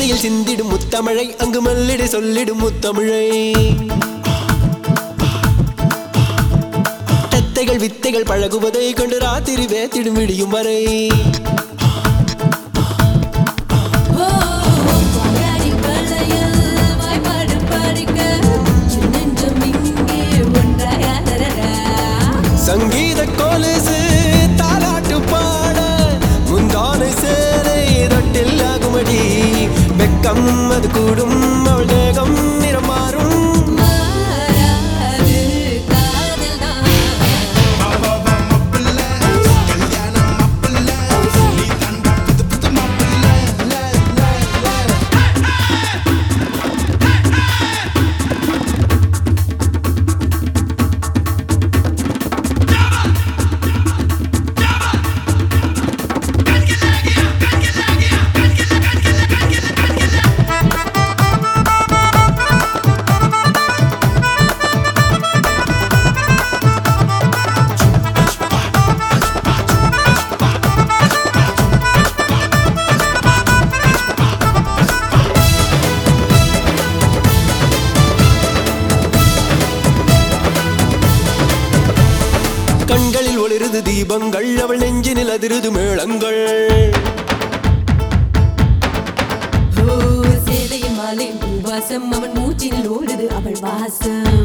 மெல்லிடையில் சிந்திடும் முத்தமிழை அங்கு மெல்லிடை சொல்லிடும் முத்தமிழை தத்தைகள் வித்தைகள் பழகுவதை கண்டு ராத்திரி வேத்திடும் விடியும் வரை வாயாடி பழையல் வாய்ப்பாடு படிக்க நெஞ்சம் இங்கே ஒன்றாயாதரடா சங்கீத கொலுசு தாலாட்டு பாட முந்தானை சேலை தொட்டில் ஆகுமடி வெக்கம் அது கூடும் அவள் தேகம் நிறம் மாறும் மாறாது காதல்தான் கண்களில் ஒளிருது தீபங்கள் அவள் நெஞ்சினில் அதிருது மேளங்கள் ஓ சேலையின் மாலை வாசம் அவன் மூச்சினில் ஓடுது அவள் வாசம்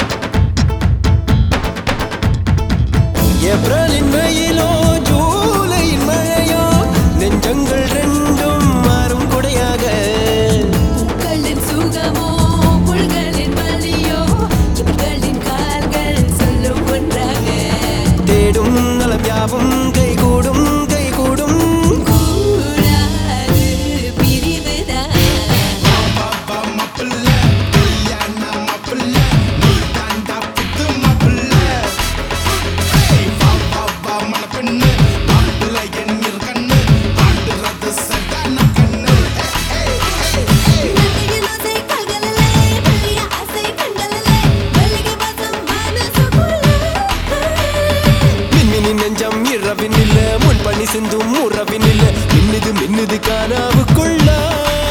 ஏப்ரலின் வெயிலோ ஜூலையின் மழையோ நெஞ்சங்கள் ரெண்டும் மாறும் குடையாக பூக்களின் சுகமோ புல்களின் வலியோ இவர்களின் கால்கள் சொல்லும் ஒன்றாக தேடும் நலம் யாவும் கைகூடும் கைகூடும் கூடாது பிரிவுதான் மல்லிகை ஆசை கண்களிலே, மல்லிகை ஆசை கண்களிலே, மல்லிகை வாசம் மனசுக்குள்ளே. மின்மினி நெஞ்சம் இரவின் இல்ல முன் பணி சிந்தும் உறவின் இல்ல மின்னுது மின்னுது கானாவுக்குள்ள